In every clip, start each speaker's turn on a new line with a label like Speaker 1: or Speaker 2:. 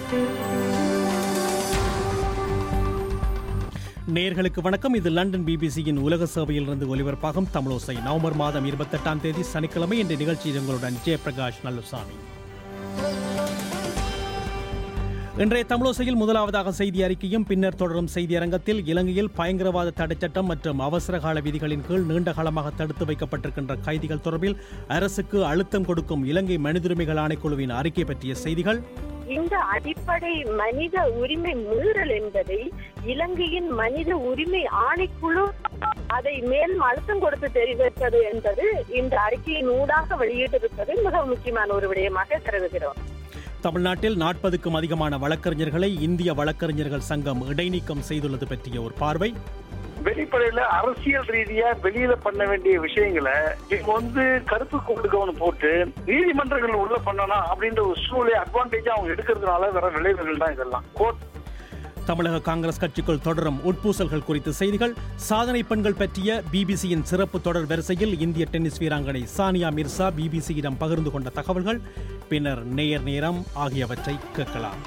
Speaker 1: நேர்களுக்கு வணக்கம் இது லண்டன் பிபிசியின் உலக சேவையிலிருந்து ஒலிபரப்பாகும் தமிழோசை நவம்பர் மாதம் இருபத்தெட்டாம் தேதி சனிக்கிழமை இந்த நிகழ்ச்சியில் உங்களுடன் ஜெயபிரகாஷ் நல்லுசாமி இன்றைய தமிழோசையில் முதலாவதாக செய்தி அறிக்கையும் பின்னர் தொடரும் செய்தி அரங்கத்தில் இலங்கையில் பயங்கரவாத தடைச்சட்டம் மற்றும் அவசரகால விதிகளின் கீழ் நீண்ட காலமாக தடுத்து வைக்கப்பட்டிருக்கின்ற கைதிகள் தொடர்பில் அரசுக்கு அழுத்தம் கொடுக்கும் இலங்கை மனிதுரிமைகள் ஆணைக்குழுவின் அறிக்கை பற்றிய செய்திகள்
Speaker 2: இந்த அடிப்படை மனித உரிமை மீறல் என்பதை இலங்கையின் மனித உரிமை ஆணைக்குழு அதை மேலும் அழுத்தம் கொடுத்து தெரிவித்தது என்பது இந்த அறிக்கையின் ஊடாக வெளியிட்டிருப்பது மிக முக்கியமான ஒரு விடயமாக கருதுகிறோம்
Speaker 1: தமிழ்நாட்டில் நாற்பதுக்கும் அதிகமான வழக்கறிஞர்களை இந்திய வழக்கறிஞர்கள் சங்கம் இடைநீக்கம் செய்துள்ளது பற்றிய ஒரு பார்வை
Speaker 3: வெளிப்படையில அரசியல் ரீதியா வெளியில பண்ண வேண்டிய விஷயங்களை இவங்க வந்து கருப்பு கோடு கவனம் போட்டு நீதிமன்றங்கள் உள்ள பண்ணணும் அப்படின்ற ஒரு சூழ்நிலை அட்வான்டேஜா அவங்க எடுக்கிறதுனால வர விளைவுகள் தான் இதெல்லாம் கோர்ட்
Speaker 1: தமிழக காங்கிரஸ் கட்சிக்குள் தொடரும் உட்பூசல்கள் குறித்த செய்திகள் சாதனை பெண்கள் பற்றிய பிபிசியின் சிறப்பு தொடர் வரிசையில் இந்திய டென்னிஸ் வீராங்கனை சானியா மிர்சா பிபிசியிடம் பகிர்ந்து கொண்ட தகவல்கள் பின்னர் நேர் நேரம் ஆகியவற்றை கேட்கலாம்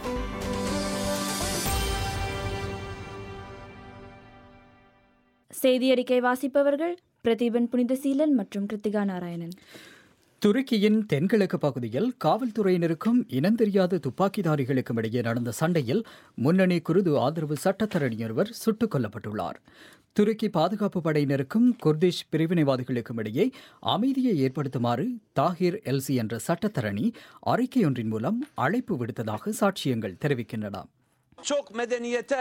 Speaker 4: செய்தி அறிக்கை வாசிப்பவர்கள் பிரதீபன் புனிதசீலன் மற்றும் கிருத்திகா நாராயணன்
Speaker 5: துருக்கியின் தென்கிழக்கு பகுதியில் காவல்துறையினருக்கும் இனந்தெரியாத துப்பாக்கிதாரிகளுக்கும் இடையே நடந்த சண்டையில் முன்னணி குருது ஆதரவு சட்டத்தரணியொருவர் சுட்டுக் கொல்லப்பட்டுள்ளார் துருக்கி பாதுகாப்பு படையினருக்கும் குர்திஷ் பிரிவினைவாதிகளுக்கும் இடையே அமைதியை ஏற்படுத்துமாறு தாகிர் எல்சி என்ற சட்டத்தரணி அறிக்கையொன்றின் மூலம் அழைப்பு விடுத்ததாக சாட்சியங்கள் தெரிவிக்கின்றன
Speaker 6: çok medeniyete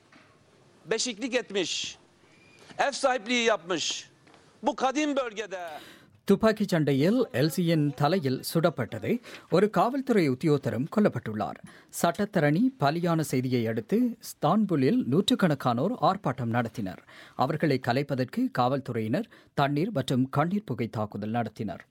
Speaker 6: beşiklik etmiş, ev sahipliği yapmış. Bu kadim bölgede
Speaker 5: துப்பாக்கிச் சண்டையில் எல்சியின் தலையில் சுடப்பட்டது ஒரு காவல்துறை உத்தியோகத்தரும் கொல்லப்பட்டுள்ளார் சட்டத்தரணி பலியான செய்தியை அடுத்து ஸ்தான்புல்லில் நூற்றுக்கணக்கானோர் ஆர்ப்பாட்டம் நடத்தினர் அவர்களை கலைப்பதற்கு காவல்துறையினர் தண்ணீர் மற்றும் கண்ணீர் புகை தாக்குதல் நடத்தினர்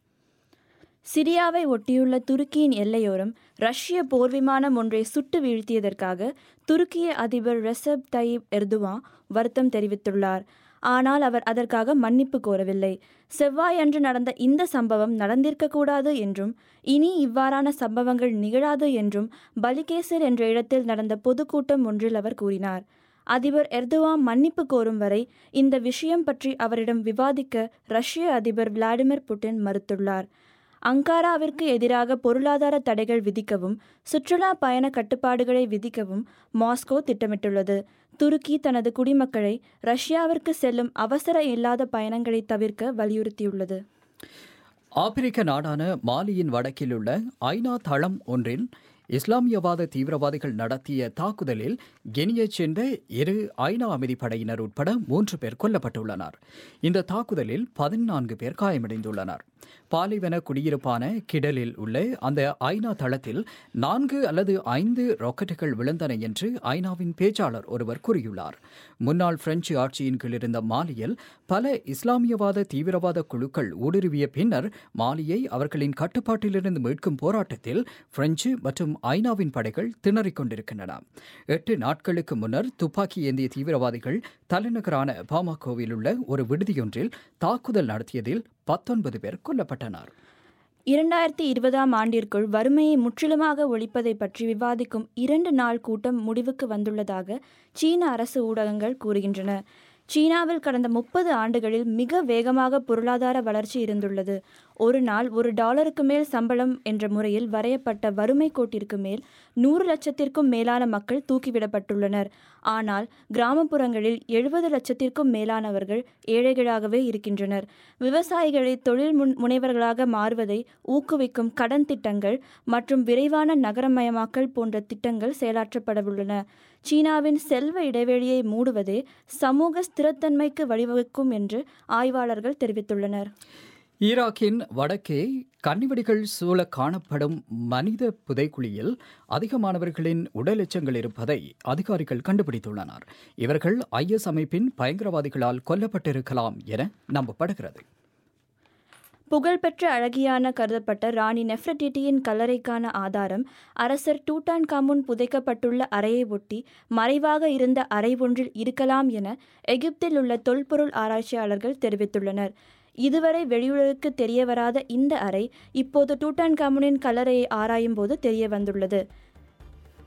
Speaker 4: சிரியாவை ஒட்டியுள்ள துருக்கியின் எல்லையோரம் ரஷ்ய போர் விமானம் ஒன்றை சுட்டு வீழ்த்தியதற்காக துருக்கிய அதிபர் ரெசப் தயிப் எர்துவா வருத்தம் தெரிவித்துள்ளார் ஆனால் அவர் அதற்காக மன்னிப்பு கோரவில்லை செவ்வாய் அன்று நடந்த இந்த சம்பவம் நடந்திருக்கக்கூடாது என்றும் இனி இவ்வாறான சம்பவங்கள் நிகழாது என்றும் பலிகேசர் என்ற இடத்தில் நடந்த பொதுக்கூட்டம் ஒன்றில் அவர் கூறினார் அதிபர் எர்துவான் மன்னிப்பு கோரும் வரை இந்த விஷயம் பற்றி அவரிடம் விவாதிக்க ரஷ்ய அதிபர் விளாடிமிர் புட்டின் மறுத்துள்ளார் அங்காராவிற்கு எதிராக பொருளாதார தடைகள் விதிக்கவும் சுற்றுலா பயண கட்டுப்பாடுகளை விதிக்கவும் மாஸ்கோ திட்டமிட்டுள்ளது துருக்கி தனது குடிமக்களை ரஷ்யாவிற்கு செல்லும் அவசர இல்லாத பயணங்களை தவிர்க்க வலியுறுத்தியுள்ளது
Speaker 5: ஆப்பிரிக்க நாடான மாலியின் வடக்கில் உள்ள ஐநா தளம் ஒன்றில் இஸ்லாமியவாத தீவிரவாதிகள் நடத்திய தாக்குதலில் கெனியைச் சேர்ந்த இரு ஐநா அமைதிப்படையினர் உட்பட மூன்று பேர் கொல்லப்பட்டுள்ளனர் இந்த தாக்குதலில் பதினான்கு பேர் காயமடைந்துள்ளனர் பாலைவன குடியிருப்பான கிடலில் உள்ள அந்த ஐநா தளத்தில் நான்கு அல்லது ஐந்து ராக்கெட்டுகள் விழுந்தன என்று ஐநாவின் பேச்சாளர் ஒருவர் கூறியுள்ளார் முன்னாள் பிரெஞ்சு ஆட்சியின் கீழ் இருந்த மாலியில் பல இஸ்லாமியவாத தீவிரவாத குழுக்கள் ஊடுருவிய பின்னர் மாலியை அவர்களின் கட்டுப்பாட்டிலிருந்து மீட்கும் போராட்டத்தில் பிரெஞ்சு மற்றும் ஐநாவின் படைகள் திணறிக் கொண்டிருக்கின்றன எட்டு நாட்களுக்கு முன்னர் துப்பாக்கி ஏந்திய தீவிரவாதிகள் தலைநகரான பாமாகோவில் உள்ள ஒரு விடுதியொன்றில் தாக்குதல் நடத்தியதில் பத்தொன்பது பேர் கொல்லப்பட்டனர்
Speaker 4: இரண்டாயிரத்தி இருபதாம் ஆண்டிற்குள் வறுமையை முற்றிலுமாக ஒழிப்பதை பற்றி விவாதிக்கும் இரண்டு நாள் கூட்டம் முடிவுக்கு வந்துள்ளதாக சீன அரசு ஊடகங்கள் கூறுகின்றன சீனாவில் கடந்த முப்பது ஆண்டுகளில் மிக வேகமாக பொருளாதார வளர்ச்சி இருந்துள்ளது ஒரு நாள் ஒரு டாலருக்கு மேல் சம்பளம் என்ற முறையில் வரையப்பட்ட வறுமை கோட்டிற்கு மேல் நூறு லட்சத்திற்கும் மேலான மக்கள் தூக்கிவிடப்பட்டுள்ளனர் ஆனால் கிராமப்புறங்களில் எழுபது லட்சத்திற்கும் மேலானவர்கள் ஏழைகளாகவே இருக்கின்றனர் விவசாயிகளை தொழில் முன் முனைவர்களாக மாறுவதை ஊக்குவிக்கும் கடன் திட்டங்கள் மற்றும் விரைவான நகரமயமாக்கல் போன்ற திட்டங்கள் செயலாற்றப்படவுள்ளன சீனாவின் செல்வ இடைவெளியை மூடுவதே சமூக ஸ்திரத்தன்மைக்கு வழிவகுக்கும் என்று ஆய்வாளர்கள் தெரிவித்துள்ளனர்
Speaker 5: ஈராக்கின் வடக்கே கன்னிவெடிகள் சூழ காணப்படும் மனித புதைக்குழியில் அதிகமானவர்களின் உடல் எச்சங்கள் இருப்பதை அதிகாரிகள் கண்டுபிடித்துள்ளனர் இவர்கள் ஐஎஸ் அமைப்பின் பயங்கரவாதிகளால் கொல்லப்பட்டிருக்கலாம் என நம்பப்படுகிறது
Speaker 4: புகழ்பெற்ற அழகியான கருதப்பட்ட ராணி நெஃப்ரடிட்டியின் கல்லறைக்கான ஆதாரம் அரசர் டூட்டான் காமுன் புதைக்கப்பட்டுள்ள அறையை ஒட்டி மறைவாக இருந்த அறை ஒன்றில் இருக்கலாம் என எகிப்தில் உள்ள தொல்பொருள் ஆராய்ச்சியாளர்கள் தெரிவித்துள்ளனர் இதுவரை வெளியுலகுக்கு தெரியவராத இந்த அறை இப்போது டூட்டான் காமுனின் கல்லறையை ஆராயும் போது தெரிய வந்துள்ளது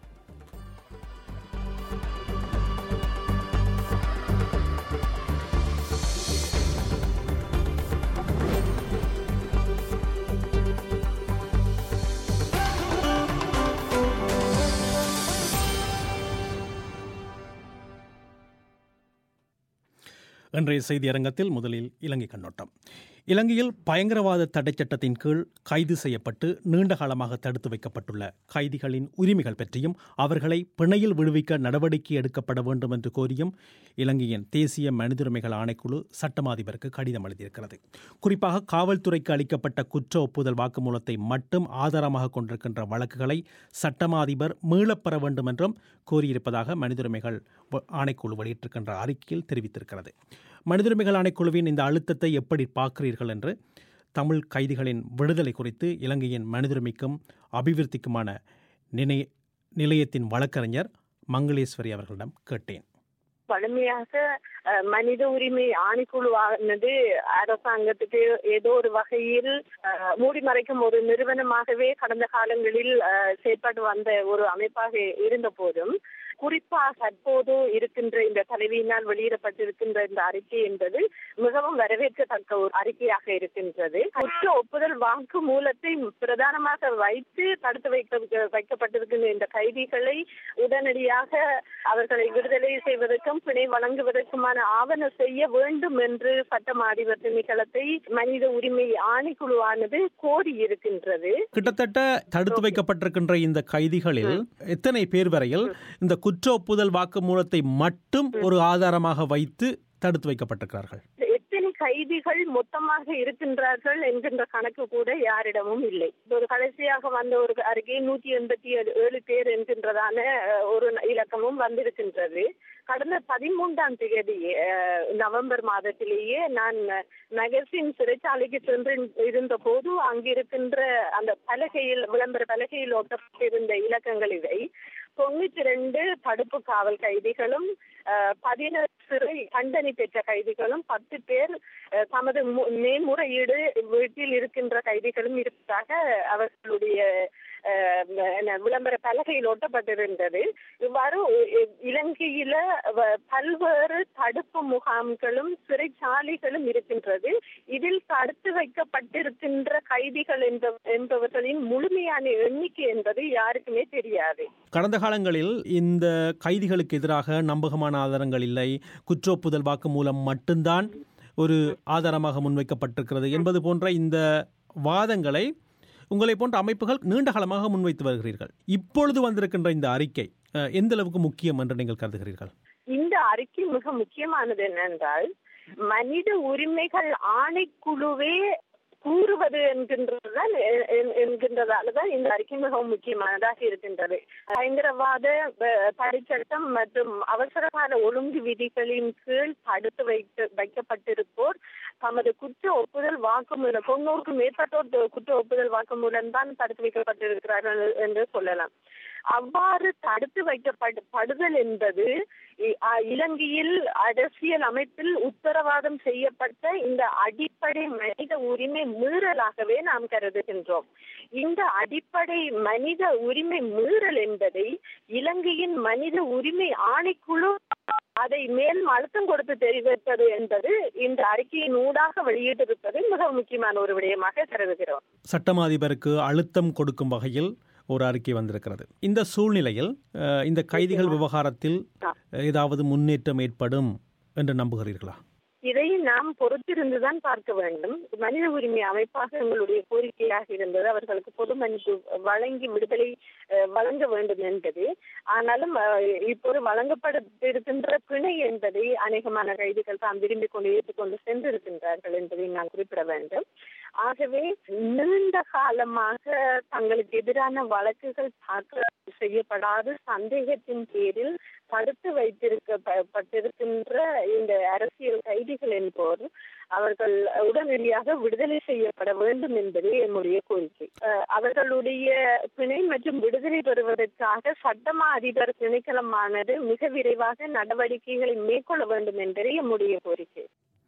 Speaker 1: இன்றைய செய்தி அரங்கத்தில் முதலில் இலங்கை கண்ணோட்டம் இலங்கையில் பயங்கரவாத தடை சட்டத்தின் கீழ் கைது செய்யப்பட்டு நீண்ட காலமாக தடுத்து வைக்கப்பட்டுள்ள கைதிகளின் உரிமைகள் பற்றியும் அவர்களை பிணையில் விடுவிக்க நடவடிக்கை எடுக்கப்பட வேண்டும் என்று கோரியும் இலங்கையின் தேசிய மனித உரிமைகள் ஆணைக்குழு சட்டமாதிபருக்கு கடிதம் எழுதியிருக்கிறது குறிப்பாக காவல்துறைக்கு அளிக்கப்பட்ட குற்ற ஒப்புதல் வாக்குமூலத்தை மட்டும் ஆதாரமாக கொண்டிருக்கின்ற வழக்குகளை சட்டமாதிபர் மீளப்பெற வேண்டும் என்றும் கோரியிருப்பதாக மனித உரிமைகள் வ- ஆணைக்குழு வெளியிட்டிருக்கின்ற அறிக்கையில் தெரிவித்திருக்கிறது மனித உரிமைகள் ஆணைக்குழுவின் இந்த அழுத்தத்தை எப்படி பார்க்கிறீர்கள் என்று தமிழ் கைதிகளின் விடுதலை குறித்து இலங்கையின் மனித உரிமைக்கும் அபிவிருத்திக்குமான நினை நிலையத்தின் வழக்கறிஞர் மங்களேஸ்வரி அவர்களிடம் கேட்டேன்
Speaker 2: வலிமையாக அஹ், மனித உரிமை ஆணைக்குழுவானது அரசாங்கத்துக்கு ஏதோ ஒரு வகையில் அஹ், மூடி மறைக்கும் ஒரு நிறுவனமாகவே கடந்த காலங்களில் அஹ், செயற்பட்டு வந்த ஒரு அமைப்பாக இருந்த போதும் குறிப்பாக தற்போது இருக்கின்ற இந்த தலைவியினால் வெளியிடப்பட்டிருக்கின்ற இந்த அறிக்கை என்பது மிகவும் வரவேற்கத்தக்க ஒரு அறிக்கையாக இருக்கின்றது குற்ற ஒப்புதல் வாக்கு மூலத்தை பிரதானமாக வைத்து தடுத்து வைக்க வைக்கப்பட்டிருக்கின்ற இந்த கைதிகளை உடனடியாக அவர்களை விடுதலை செய்வதற்கும் பிணை வழங்குவதற்குமான ஆவண செய்ய வேண்டும் என்று சட்டம் அதிபர் திணைக்களத்தை மனித உரிமை ஆணைக்குழுவானது கோரி இருக்கின்றது
Speaker 1: கிட்டத்தட்ட தடுத்து வைக்கப்பட்டிருக்கின்ற இந்த கைதிகளில் எத்தனை பேர் வரையில் இந்த குற்ற ஒப்புதல் வாக்குமூலத்தை மட்டும் ஒரு ஆதாரமாக வைத்து தடுத்து வைக்கப்பட்டிருக்கிறார்கள்
Speaker 2: எத்தனை கைதிகள் மொத்தமாக இருக்கின்றார்கள் என்கின்ற கணக்கு கூட யாரிடமும் இல்லை ஒரு கடைசியாக வந்த ஒரு அறிக்கை நூத்தி எண்பத்தி ஏழு ஏழு பேர் என்கின்றதான அஹ், ஒரு இலக்கமும் வந்திருக்கின்றது கடந்த பதிமூன்றாம் தேதி அஹ், நவம்பர் மாதத்திலேயே நான் நகர்சின் சிறைச்சாலைக்கு சென்று இருந்த போது அங்கிருக்கின்ற அந்த பலகையில் விளம்பர பலகையில் ஒட்டப்பட்டிருந்த இலக்கங்கள் இவை தொண்ணூத்தி ரெண்டு தடுப்பு காவல் கைதிகளும் அஹ், பதினேழு சிறை தண்டனை பெற்ற கைதிகளும் பத்து பேர் அஹ், தமது மு- மேன்முறையீடு வீட்டில் இருக்கின்ற கைதிகளும் இருப்பதாக அவர்களுடைய அஹ், என்ன, விளம்பர பலகையில் ஒட்டப்பட்டிருந்தது இவ்வாறு இ- இலங்கையில வ- பல்வேறு தடுப்பு முகாம்களும் சிறைச்சாலைகளும் இருக்கின்றது இதில் தடுத்து வைக்கப்பட்டிருக்கின்ற கைதிகள் என்ப- என்பவர்களின் முழுமையான எண்ணிக்கை என்பது யாருக்குமே தெரியாது
Speaker 1: கடந்த காலங்களில் இந்த கைதிகளுக்கு எதிராக நம்பகமான ஆதாரங்கள் இல்லை குற்றொப்புதல் வாக்கு மூலம் மட்டும்தான் ஒரு ஆதாரமாக முன்வைக்கப்பட்டிருக்கிறது என்பது போன்ற இந்த வாதங்களை உங்களை போன்ற அமைப்புகள் நீண்ட காலமாக முன்வைத்து வருகிறீர்கள் இப்பொழுது வந்திருக்கின்ற இந்த அறிக்கை அஹ், எந்த அளவுக்கு முக்கியம் என்று நீங்கள் கருதுகிறீர்கள்
Speaker 2: இந்த அறிக்கை மிக முக்கியமானது என்னென்றால் மனித உரிமைகள் ஆணைக்குழுவே கூறுவது என்கின்றதுதான் எ- எ- என்கின்றதாலதான் இந்த அறிக்கை மிகவும் முக்கியமானதாக இருக்கின்றது பயங்கரவாத அஹ், தடைச்சட்டம் மற்றும் அவசரகால ஒழுங்கு விதிகளின் கீழ் தடுத்து வைத்து வைக்கப்பட்டிருப்போர் தமது குற்ற ஒப்புதல் வாக்குமூலம் தொண்ணூறுக்கும் மேற்பட்டோர் த- குற்ற ஒப்புதல் வாக்குமூலம் தான் தடுத்து வைக்கப்பட்டிருக்கிறார்கள் என்று சொல்லலாம் அவ்வாறு தடுத்து வைக்கப்படுதல் என்பது இ- அ- இலங்கையில் அரசியல் அமைப்பில் உத்தரவாதம் செய்யப்பட்ட இந்த அடிப்படை மனித உரிமை மீறலாகவே நாம் கருதுகின்றோம் இந்த அடிப்படை மனித உரிமை மீறல் என்பதை இலங்கையின் மனித உரிமை ஆணைக்குழு அதை மேலும் அழுத்தம் கொடுத்து தெரிவிப்பது என்பது இந்த அறிக்கையின் ஊடாக வெளியிட்டிருப்பது மிக முக்கியமான ஒரு விடயமாக கருதுகிறோம்
Speaker 1: சட்டமா அதிபருக்கு அழுத்தம் கொடுக்கும் வகையில் ஒரு அறிக்கை வந்திருக்கிறது இந்த சூழ்நிலையில் அஹ், இந்த கைதிகள் விவகாரத்தில் ஏதாவது முன்னேற்றம் ஏற்படும் என்று நம்புகிறீர்களா
Speaker 2: இதை நாம் பொறுத்திருந்துதான் பார்க்க வேண்டும் மனித உரிமை அமைப்பாக எங்களுடைய கோரிக்கையாக இருந்தது அவர்களுக்கு பொது மன்னிப்பு வழங்கி விடுதலை அஹ், வழங்க வேண்டும் என்பது ஆனாலும் அஹ், இப்போது வழங்கப்பட்டிருக்கின்ற பிணை என்பதை அநேகமான கைதிகள் தாம் விரும்பி கொண்டு ஏற்றுக்கொண்டு சென்றிருக்கின்றார்கள் என்பதை நான் குறிப்பிட வேண்டும் ஆகவே நீண்ட காலமாக தங்களுக்கு எதிரான வழக்குகள் தாக்கல் செய்யப்படாத சந்தேகத்தின் பேரில் தடுத்து வைத்திருக்கப்பட்டிருக்கின்ற இந்த அரசியல் கைதிகள் என்போர் அவர்கள் உடனடியாக விடுதலை செய்யப்பட வேண்டும் என்பதே என்னுடைய கோரிக்கை அஹ், அவர்களுடைய பிணை மற்றும் விடுதலை பெறுவதற்காக சட்டமா அதிபர் திணைக்களமானது மிக விரைவாக நடவடிக்கைகளை மேற்கொள்ள வேண்டும் என்பதே என்னுடைய கோரிக்கை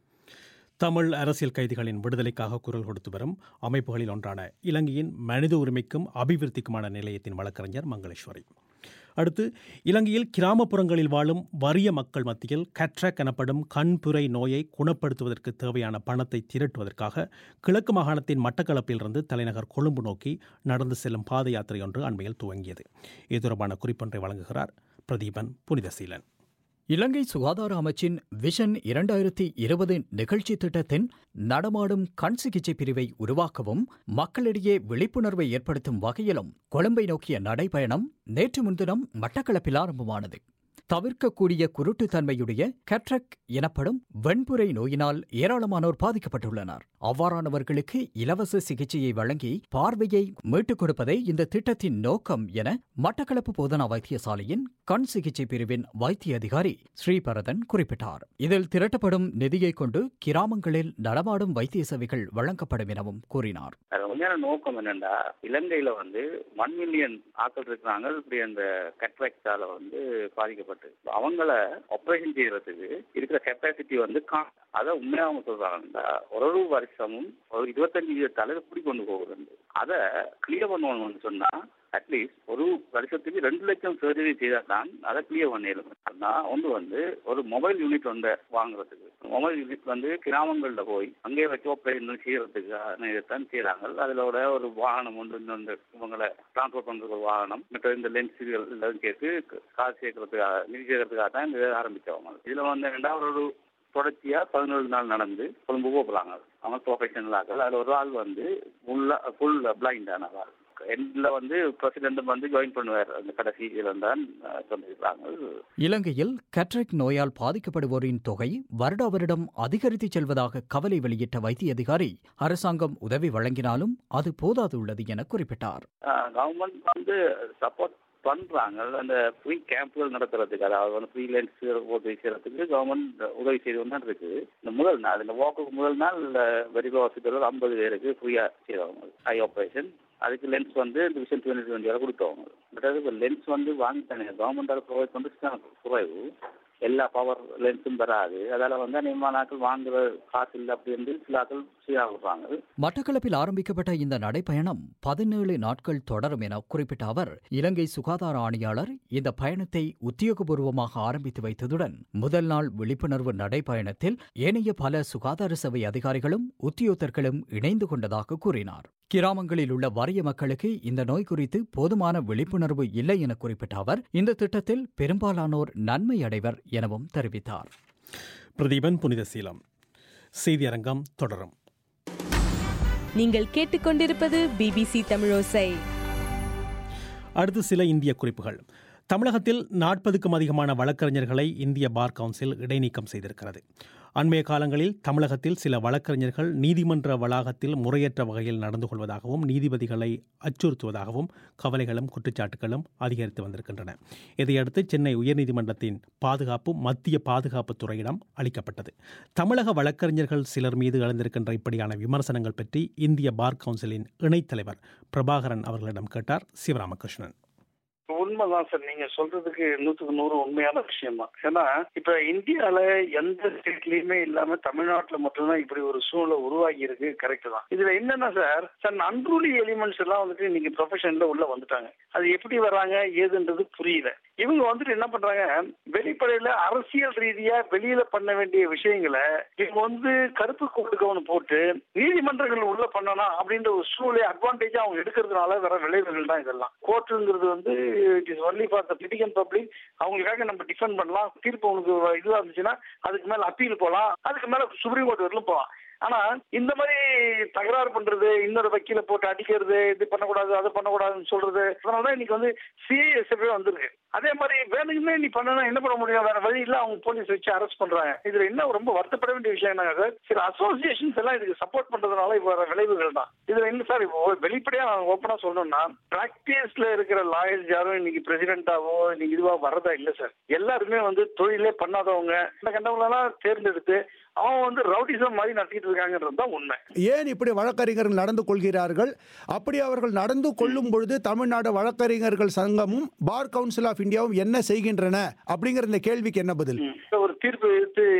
Speaker 1: தமிழ் அரசியல் கைதிகளின் விடுதலைக்காக குரல் கொடுத்து வரும் அமைப்புகளில் ஒன்றான இலங்கையின் மனித உரிமைக்கும் அபிவிருத்திக்குமான நிலையத்தின் வழக்கறிஞர் மங்களேஸ்வரி அடுத்து இலங்கையில் கிராமப்புறங்களில் வாழும் வறிய மக்கள் மத்தியில் கட்ராக் எனப்படும் கண்புரை நோயை குணப்படுத்துவதற்கு தேவையான பணத்தை திரட்டுவதற்காக கிழக்கு மாகாணத்தின் மட்டக்களப்பிலிருந்து தலைநகர் கொழும்பு நோக்கி நடந்து செல்லும் பாத யாத்திரை ஒன்று அண்மையில் துவங்கியது இது தொடர்பான குறிப்பொன்றை வழங்குகிறார் பிரதீபன் புனிதசீலன்
Speaker 5: இலங்கை சுகாதார அமைச்சின் விஷன் இரண்டாயிரத்தி இருபது நிகழ்ச்சி திட்டத்தின் நடமாடும் கண் சிகிச்சை பிரிவை உருவாக்கவும் மக்களிடையே விழிப்புணர்வை ஏற்படுத்தும் வகையிலும் கொழும்பை நோக்கிய நடைபயணம் நேற்று முன்தினம் மட்டக்களப்பில் ஆரம்பமானது தவிர்க்கக்கூடிய குருட்டுத்தன்மையுடைய கேட்ரக் எனப்படும் வெண்புரை நோயினால் ஏராளமானோர் பாதிக்கப்பட்டுள்ளனர் அவ்வாறானவர்களுக்கு இலவச சிகிச்சையை வழங்கி பார்வையை மீட்டுக் கொடுப்பதே இந்த திட்டத்தின் நோக்கம் என மட்டக்களப்பு போதனா வைத்தியசாலையின் கண் சிகிச்சை பிரிவின் வைத்திய அதிகாரி ஸ்ரீபரதன் குறிப்பிட்டார் இதில் திரட்டப்படும் நிதியை கொண்டு கிராமங்களில் நடமாடும் வைத்திய சேவைகள் வழங்கப்படும் எனவும் கூறினார்
Speaker 7: அது உண்மையான நோக்கம் என்னன்னா இலங்கையில வந்து ஒன் மில்லியன் ஆட்கள் இருக்கிறாங்க இப்படி அந்த கட்ராக்டால வந்து பாதிக்கப்பட்டு அவங்கள ஆபரேஷன் செய்யறதுக்கு இருக்கிற கெப்பாசிட்டி வந்து கா- அதை உண்மையா அவங்க சொல்றாங்கன்னா ஒரு ஒரு வருஷமும் ஒரு இருபத்தஞ்சு தலைவர் இப்படி கொண்டு போகுது அதை கிளியர் பண்ணணும்னு சொன்னா அட்லீஸ்ட் ஒரு வருஷத்துக்கு ரெண்டு லட்சம் சர்ஜரி செய்தா தான் அதை கிளியர் பண்ணிடலாம் ஆனா ஒன்று வந்து ஒரு மொபைல் யூனிட் வந்து வாங்குறதுக்கு மொபைல் யூனிட் வந்து கிராமங்கள்ல போய் அங்கே வச்சு ஆப்ரேஷன் செய்யறதுக்கு இதைத்தான் செய்யறாங்க அதுல ஒரு ஒரு வாகனம் ஒன்று இந்த இவங்களை டிரான்ஸ்போர்ட் பண்றதுக்கு ஒரு வாகனம் மற்ற இந்த லென்ஸுகள் எல்லாம் சேர்த்து காசு சேர்க்கறதுக்காக நிதி சேர்க்கறதுக்காக தான் இந்த இதை ஆரம்பிச்சவங்க இதுல வந்து என்னடா ஒரு தொடர்ச்சியா பதினேழு நாள் நடந்து கொழும்பு போகிறாங்க அவங்க ப்ரொஃபஷனல் ஆக்கள் அதுல ஒரு ஆள் வந்து ஃபுல்லா ஃபுல் பிளைண்ட் ஆனவா எண்ட்ல வந்து பிரசிடென்ட் வந்து ஜாயின் பண்ணுவார் அந்த கடைசி இதுல தான் அஹ், சொல்லியிருக்காங்க
Speaker 5: இலங்கையில் கேட்ரிக் நோயால் பாதிக்கப்படுவோரின் தொகை வருடா வருடம் அதிகரித்து செல்வதாக கவலை வெளியிட்ட வைத்திய அதிகாரி அரசாங்கம் உதவி வழங்கினாலும் அது போதாதுள்ளது என குறிப்பிட்டார்
Speaker 7: கவர்மெண்ட் வந்து சப்போர்ட் பண்றாங்க அந்த ஃப்ரீ கேம்ப்கள் நடத்துறதுக்கு அதாவது வந்து ஃப்ரீ லென்ஸ் உதவி செய்யறதுக்கு கவர்மெண்ட் உதவி செய்து கொண்டு தான் இருக்கு இந்த முதல் நாள் இந்த வாக்குக்கு முதல் நாள் வெரிகோ ஹாஸ்பிட்டல் ஐம்பது பேருக்கு ஃப்ரீயா செய்யறவங்க ஐ ஆப்ரேஷன் அதுக்கு லென்ஸ் வந்து இந்த விஷன் டுவெண்ட்டி டுவெண்ட்டி வரை கொடுத்தவங்க பட் அது லென்ஸ் வந்து வாங்கிட்டாங்க கவர்மெண்டால் ப்ரொவைட் பண்ணுறது குறைவு எல்லா பவர் லென்ஸும் வராது அதால வந்து அநேகமான ஆட்கள் வாங்குற காசு இல்லை அப்படி இருந்து சில ஆட்கள் சீராக விடுறாங்க
Speaker 5: மட்டக்களப்பில் ஆரம்பிக்கப்பட்ட இந்த நடைப்பயணம் பதினேழு நாட்கள் தொடரும் என குறிப்பிட்ட அவர் இலங்கை சுகாதார ஆணையாளர் இந்த பயணத்தை உத்தியோகபூர்வமாக ஆரம்பித்து வைத்ததுடன் முதல் நாள் விழிப்புணர்வு நடைப்பயணத்தில் ஏனைய பல சுகாதார சேவை அதிகாரிகளும் உத்தியோகத்தர்களும் இணைந்து கொண்டதாக கூறினார் கிராமங்களில் உள்ள வறிய மக்களுக்கு இந்த நோய் குறித்து போதுமான விழிப்புணர்வு இல்லை என குறிப்பிட்ட அவர் இந்த திட்டத்தில் பெரும்பாலானோர் நன்மை அடைவர் எனவும் தெரிவித்தார்
Speaker 1: பிரதீபன் புனித சீலம் செய்தி அரங்கம் தொடரும்
Speaker 8: நீங்கள் கேட்டுக்கொண்டிருப்பது பிபிசி தமிழோசை
Speaker 1: அடுத்து சில இந்திய குறிப்புகள் தமிழகத்தில் நாற்பதுக்கும் அதிகமான வழக்கறிஞர்களை இந்திய பார் கவுன்சில் இடைநீக்கம் செய்திருக்கிறது அண்மைய காலங்களில் தமிழகத்தில் சில வழக்கறிஞர்கள் நீதிமன்ற வளாகத்தில் முறையற்ற வகையில் நடந்து கொள்வதாகவும் நீதிபதிகளை அச்சுறுத்துவதாகவும் கவலைகளும் குற்றச்சாட்டுகளும் அதிகரித்து வந்திருக்கின்றன இதையடுத்து சென்னை உயர்நீதிமன்றத்தின் பாதுகாப்பு மத்திய பாதுகாப்புத் துறையிடம் அளிக்கப்பட்டது தமிழக வழக்கறிஞர்கள் சிலர் மீது எழுந்திருக்கின்ற இப்படியான விமர்சனங்கள் பற்றி இந்திய பார் கவுன்சிலின் இணைத் தலைவர் பிரபாகரன் அவர்களிடம் கேட்டார் சிவராமகிருஷ்ணன்
Speaker 3: உண்மைதான் சார் நீங்க சொல்றதுக்கு நூத்துக்கு நூறு உண்மையான விஷயம் தான் ஏன்னா இப்ப இந்தியால எந்த ஸ்டேட்லயுமே இல்லாம தமிழ்நாட்டுல மட்டும்தான் இப்படி ஒரு சூழ்நிலை உருவாகி இருக்கு கரெக்ட் தான் இதுல என்னன்னா சார் சார் அன்ரூலி எலிமெண்ட்ஸ் எல்லாம் வந்துட்டு இன்னைக்கு ப்ரொஃபஷன்ல உள்ள வந்துட்டாங்க அது எப்படி வராங்க ஏதுன்றது புரியல இவங்க வந்துட்டு என்ன பண்றாங்க வெளிப்படையில அரசியல் ரீதியா வெளியில பண்ண வேண்டிய விஷயங்களை இவங்க வந்து கருப்பு கோடு கவனம் போட்டு நீதிமன்றங்கள் உள்ள பண்ணணும் அப்படின்ற ஒரு சூழ்நிலை அட்வான்டேஜா அவங்க எடுக்கிறதுனால வர விளைவுகள் தான் இதெல்லாம் கோர்ட்டுங்கிறது வந்து it is only for the பிடிக்கன் பப்ளிக் அவங்களுக்காக நம்ம டிஃபெண்ட் பண்ணலாம் தீர்ப்பு உனக்கு இதுவா இருந்துச்சுன்னா அதுக்கு மேல அப்பீல் போகலாம் அதுக்கு மேல சுப்ரீம் கோர்ட் வரலும் போகலாம் ஆனா இந்த மாதிரி தகராறு பண்றது இன்னொரு வக்கீல போட்டு அடிக்கிறது இது பண்ணக்கூடாது அது பண்ணக்கூடாதுன்னு சொல்றது அதனாலதான் இன்னைக்கு வந்து சிஐஎஸ்எஃப் வந்திருக்கு அதே மாதிரி வேணுக்குமே நீ பண்ணணும் என்ன பண்ண முடியும் வேற வழி இல்ல அவங்க போலீஸ் வச்சு அரெஸ்ட் பண்றாங்க இதுல என்ன ரொம்ப வருத்தப்பட வேண்டிய விஷயம் என்னங்க சார் சில அசோசியேஷன்ஸ் எல்லாம் இதுக்கு சப்போர்ட் பண்றதுனால இப்ப வர விளைவுகள் தான் இதுல என்ன சார் இப்போ வெளிப்படையா நான் ஓப்பனா சொல்லணும்னா பிராக்டிஸ்ல இருக்கிற லாயர்ஸ் யாரும் இன்னைக்கு பிரசிடென்டாவோ இன்னைக்கு இதுவா வரதா இல்ல சார் எல்லாருமே வந்து தொழிலே பண்ணாதவங்க இந்த கண்டவங்களெல்லாம் தேர்ந்தெடுத்து அவன் வந்து ரவுடிசம் மாதிரி நடத்திட்டு இருக்காங்கன்றது தான் உண்மை
Speaker 9: ஏன் இப்படி வழக்கறிஞர்கள் நடந்து கொள்கிறார்கள் அப்படி அவர்கள் நடந்து கொள்ளும் பொழுது தமிழ்நாடு வழக்கறிஞர்கள் சங்கமும் பார் கவுன்சில் ஆஃப் இந்தியாவும் என்ன செய்கின்றன அப்படிங்கிற இந்த கேள்விக்கு என்ன பதில்
Speaker 3: ஒரு தீர்ப்பு எடுத்து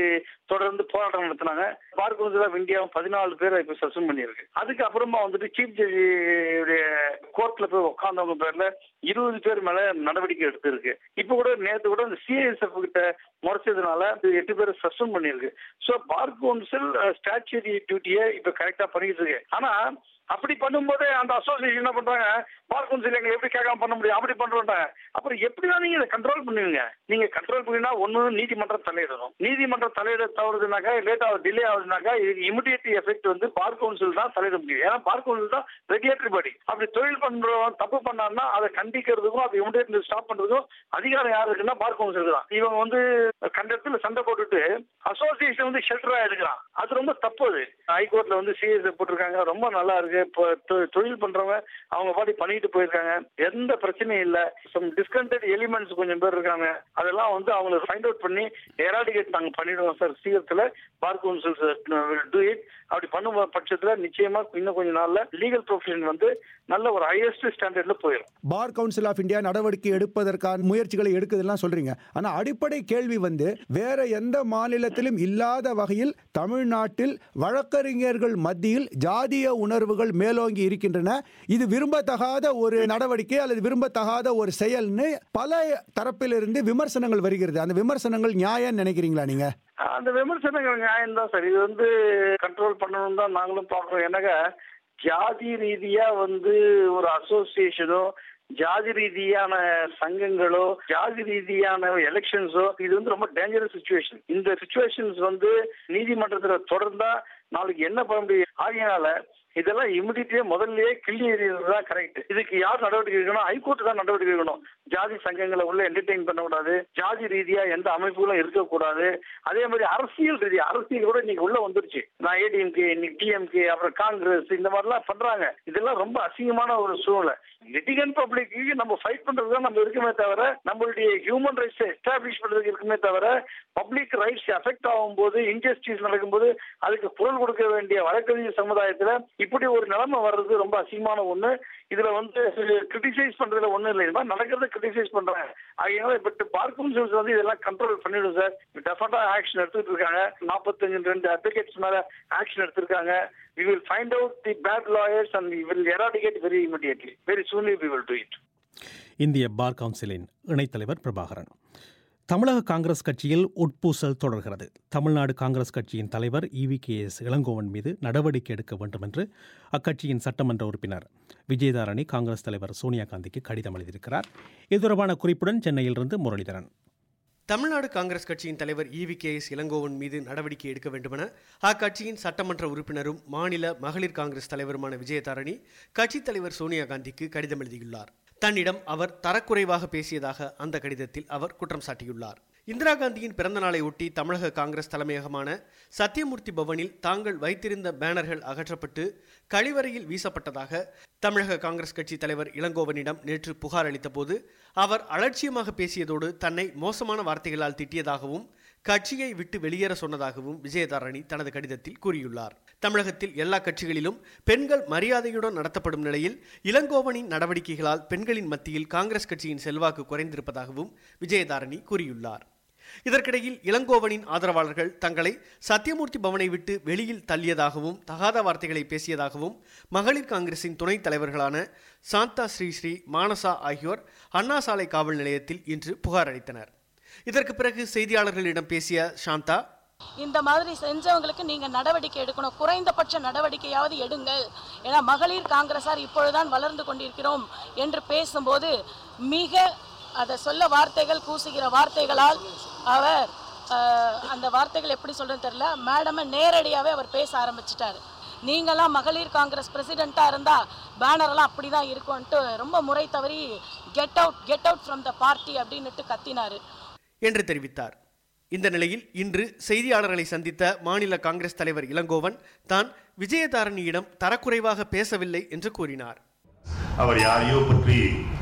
Speaker 3: தொடர்ந்து போராட்டம் நடத்தினாங்க பார் கவுன்சில் ஆஃப் இந்தியாவும் பதினாலு பேரை இப்ப சஸ்பெண்ட் பண்ணியிருக்கு அதுக்கு அப்புறமா வந்துட்டு சீஃப் ஜட்ஜியுடைய கோர்ட்ல போய் உட்கார்ந்தவங்க பேர்ல இருபது பேர் மேல நடவடிக்கை எடுத்திருக்கு இப்ப கூட நேத்து கூட இந்த சிஐஎஸ்எஃப் கிட்ட முறைச்சதுனால எட்டு பேரை சஸ்பெண்ட் பண்ணியிருக்கு சோ பார் கவுன்சில் ஸ்டாச்சுரி டியூட்டியை இப்ப கரெக்டா பண்ணிட்டு இருக்கு ஆனா அப்படி பண்ணும்போது அந்த அசோசியேஷன் என்ன பண்றாங்க பார் கவுன்சில் எங்களை எப்படி கேட்காம பண்ண முடியும் அப்படி பண்றாங்க அப்புறம் எப்படிதான் நீங்க இதை கண்ட்ரோல் பண்ணுவீங்க நீங்க கண்ட்ரோல் பண்ணினா ஒண்ணு நீதிமன்றம் தலையிடணும் நீதிமன்றம் தலையிட தவறுதுனாக்கா லேட் ஆகுது டிலே ஆகுதுனாக்கா இதுக்கு இமிடியேட் எஃபெக்ட் வந்து பார் கவுன்சில் தான் தலையிட முடியும் ஏன்னா பார் கவுன்சில் தான் ரெகுலேட்டரி பாடி அப்படி தொழில் பண்றவன் தப்பு பண்ணான்னா அதை கண்டிக்கிறதுக்கும் அதை இமிடியேட் ஸ்டாப் பண்றதுக்கும் அதிகாரம் யாரு இருக்குன்னா பார் கவுன்சில் தான் இவங்க வந்து கண்டத்துல சண்டை போட்டுட்டு அசோசியேஷன் வந்து ஷெல்டரா எடுக்கிறான் அது ரொம்ப தப்பு அது ஹைகோர்ட்ல வந்து சிஎஸ் போட்டிருக்காங்க ரொம்ப நல்லா இருக்கு இப்போ தொ- தொழில் பண்றவங்க அவங்க பாடி பண்ணிட்டு போயிருக்காங்க எந்த பிரச்சனையும் இல்ல சம் டிஸ்கண்டட் எலிமெண்ட்ஸ் கொஞ்சம் பேர் இருக்காங்க அதெல்லாம் வந்து அவங்களுக்கு ஃபைண்ட் அவுட் பண்ணி எராடிகேட் நாங்க பண்ணிடுவோம் சார் சீக்கிரத்துல பார் கவுன்சில் டூ இட் அப்படி பண்ணும் பட்சத்துல நிச்சயமா இன்னும் கொஞ்ச நாள்ல லீகல் ப்ரொஃபஷன் வந்து நல்ல ஒரு ஹையஸ்ட் ஸ்டாண்டர்ட்ல போயிடும்
Speaker 9: பார் கவுன்சில் ஆஃப் இந்தியா நடவடிக்கை எடுப்பதற்கான முயற்சிகளை எடுக்குதுலாம் சொல்றீங்க ஆனா அடிப்படை கேள்வி வந்து வேற எந்த மாநிலத்திலும் இல்லாத வகையில் தமிழ்நாட்டில் வழக்கறிஞர்கள் மத்தியில் ஜாதிய உணர்வுகள் மேலோங்கி இருக்கின்றன இது விரும்பத்தகாத ஒரு நடவடிக்கை அல்லது விரும்பத்தகாத ஒரு செயல்னு பல தரப்பிலிருந்து விமர்சனங்கள் வருகிறது அந்த விமர்சனங்கள் நியாயம் நினைக்கிறீங்களா நீங்க
Speaker 3: அந்த விமர்சனங்கள் நியாயம் தான் சார் இது வந்து கண்ட்ரோல் பண்ணணும் தான் நாங்களும் பார்க்கிறோம் எனக்கு ஜாதி ரீதியா வந்து ஒரு அசோசியேஷனோ ஜாதி ரீதியான சங்கங்களோ ஜாதி ரீதியான எலெக்ஷன்ஸோ இது வந்து ரொம்ப டேஞ்சரஸ் சுச்சுவேஷன் இந்த சுச்சுவேஷன்ஸ் வந்து நீதிமன்றத்துல தொடர்ந்தா நாளைக்கு என்ன பண்ண முடியும் ஆகையினால இதெல்லாம் இமிடியட்டே முதல்லயே கிள்ளி எறியது தான் கரெக்ட் இதுக்கு யார் நடவடிக்கை எடுக்கணும் ஹைகோர்ட் தான் நடவடிக்கை எடுக்கணும் ஜாதி சங்கங்களை உள்ள என்டர்டெயின் பண்ணக்கூடாது ஜாதி ரீதியா எந்த அமைப்புகளும் இருக்கக்கூடாது அதே மாதிரி அரசியல் ரீதியா அரசியல் கூட இன்னைக்கு உள்ள வந்துருச்சு நான் ஏடிஎம்கே இன்னைக்கு டிஎம்கே அப்புறம் காங்கிரஸ் இந்த மாதிரிலாம் பண்றாங்க இதெல்லாம் ரொம்ப அசிங்கமான ஒரு சூழ்நிலை லிட்டிகன் பப்ளிக்கு நம்ம ஃபைட் பண்றதுக்கு தான் நம்ம இருக்குமே தவிர நம்மளுடைய ஹியூமன் ரைட்ஸ் எஸ்டாப்ளிஷ் பண்றதுக்கு இருக்குமே தவிர பப்ளிக் ரைட்ஸ் அஃபெக்ட் ஆகும்போது இன்ஜஸ்டிஸ் நடக்கும்போது அதுக்கு குரல் கொடுக்க வேண்டிய வழக்கறிஞர் சமுதாயத்துல இப்படி ஒரு நிலைமை வர்றது ரொம்ப அசிங்கமான ஒண்ணு இதுல வந்து கிரிட்டிசைஸ் பண்றதுல ஒண்ணு இல்லை இது மாதிரி நடக்கிறத கிரிட்டிசைஸ் பண்றாங்க அதனால பட் பார் கவுன்சில்ஸ் வந்து இதெல்லாம் கண்ட்ரோல் பண்ணிடும் சார் டெஃபனட்டா ஆக்ஷன் எடுத்துட்டு இருக்காங்க நாற்பத்தஞ்சு ரெண்டு அட்வொகேட்ஸ் மேல ஆக்ஷன் எடுத்திருக்காங்க we will find out the bad lawyers and we will eradicate very immediately very soonly we will do it
Speaker 1: இந்திய பார் கவுன்சிலின் இணைத்தலைவர் பிரபாகரன் தமிழக காங்கிரஸ் கட்சியில் உட்பூசல் தொடர்கிறது தமிழ்நாடு காங்கிரஸ் கட்சியின் தலைவர் இவி கே எஸ் இளங்கோவன் மீது நடவடிக்கை எடுக்க வேண்டும் என்று அக்கட்சியின் சட்டமன்ற உறுப்பினர் விஜயதாரணி காங்கிரஸ் தலைவர் சோனியா காந்திக்கு கடிதம் எழுதியிருக்கிறார் இது தொடர்பான குறிப்புடன் சென்னையிலிருந்து முரளிதரன்
Speaker 10: தமிழ்நாடு காங்கிரஸ் கட்சியின் தலைவர் இவி கே எஸ் இளங்கோவன் மீது நடவடிக்கை எடுக்க வேண்டுமென அக்கட்சியின் சட்டமன்ற உறுப்பினரும் மாநில மகளிர் காங்கிரஸ் தலைவருமான விஜயதாரணி கட்சித் தலைவர் சோனியா காந்திக்கு கடிதம் எழுதியுள்ளார் தன்னிடம் அவர் தரக்குறைவாக பேசியதாக அந்த கடிதத்தில் அவர் குற்றம் சாட்டியுள்ளார் இந்திரா காந்தியின் பிறந்த நாளை ஒட்டி தமிழக காங்கிரஸ் தலைமையகமான சத்தியமூர்த்தி பவனில் தாங்கள் வைத்திருந்த பேனர்கள் அகற்றப்பட்டு கழிவறையில் வீசப்பட்டதாக தமிழக காங்கிரஸ் கட்சி தலைவர் இளங்கோவனிடம் நேற்று புகார் அளித்தபோது அவர் அலட்சியமாக பேசியதோடு தன்னை மோசமான வார்த்தைகளால் திட்டியதாகவும் கட்சியை விட்டு வெளியேற சொன்னதாகவும் விஜயதாரணி தனது கடிதத்தில் கூறியுள்ளார் தமிழகத்தில் எல்லா கட்சிகளிலும் பெண்கள் மரியாதையுடன் நடத்தப்படும் நிலையில் இளங்கோவனின் நடவடிக்கைகளால் பெண்களின் மத்தியில் காங்கிரஸ் கட்சியின் செல்வாக்கு குறைந்திருப்பதாகவும் விஜயதாரணி கூறியுள்ளார் இதற்கிடையில் இளங்கோவனின் ஆதரவாளர்கள் தங்களை சத்தியமூர்த்தி பவனை விட்டு வெளியில் தள்ளியதாகவும் தகாத வார்த்தைகளை பேசியதாகவும் மகளிர் காங்கிரசின் துணைத் தலைவர்களான சாந்தா ஸ்ரீஸ்ரீ மானசா ஆகியோர் அண்ணா சாலை காவல் நிலையத்தில் இன்று புகார் அளித்தனர் இதற்கு பிறகு செய்தியாளர்களிடம் பேசிய சாந்தா
Speaker 11: இந்த மாதிரி செஞ்சவங்களுக்கு நீங்க நடவடிக்கை எடுக்கணும் குறைந்தபட்ச நடவடிக்கையாவது எடுங்கள் ஏன்னா மகளிர் காங்கிரசார் இப்பொழுதுதான் வளர்ந்து கொண்டிருக்கிறோம் என்று பேசும்போது மிக அதை சொல்ல வார்த்தைகள் கூசுகிற வார்த்தைகளால் அவர் அஹ், அந்த வார்த்தைகள் எப்படி சொல்றேன்னு தெரியல மேடமை நேரடியாகவே அவர் பேச ஆரம்பிச்சிட்டாரு நீங்களாம் மகளிர் காங்கிரஸ் பிரசிடெண்ட்டாக இருந்தால் பேனரெல்லாம் அப்படி தான் இருக்கும்ன்ட்டு ரொம்ப முறை தவறி get out get out from the party அப்படின்னுட்டு கத்தினாரு
Speaker 10: என்று தெரிவித்தார் இந்த நிலையில் இன்று செய்தியாளர்களை சந்தித்த மாநில காங்கிரஸ் தலைவர் இளங்கோவன் தான் விஜயதாரணியிடம் தரக்குறைவாக பேசவில்லை என்று கூறினார்
Speaker 12: அவர் யாரையோ பற்றி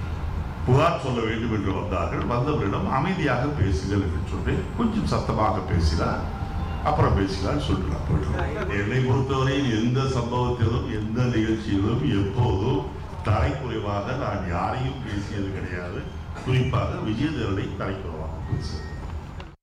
Speaker 12: புகார் சொல்ல வேண்டும் என்று வந்தார்கள் வந்தவரிடம் அமைதியாக பேசுங்கள் என்று சொன்னேன் கொஞ்சம் சத்தமாக பேசினார் அப்புறம் பேசினார் சொல்லிட்டு போயிட்டு என்னை பொறுத்தவரையில் எந்த சம்பவத்திலும் எந்த நிகழ்ச்சியிலும் எப்போதும் தரைக்குறைவாக நான் யாரையும் பேசியது கிடையாது குறிப்பாக விஜயதரனை தரைக்குறைவாக பேசுகிறேன்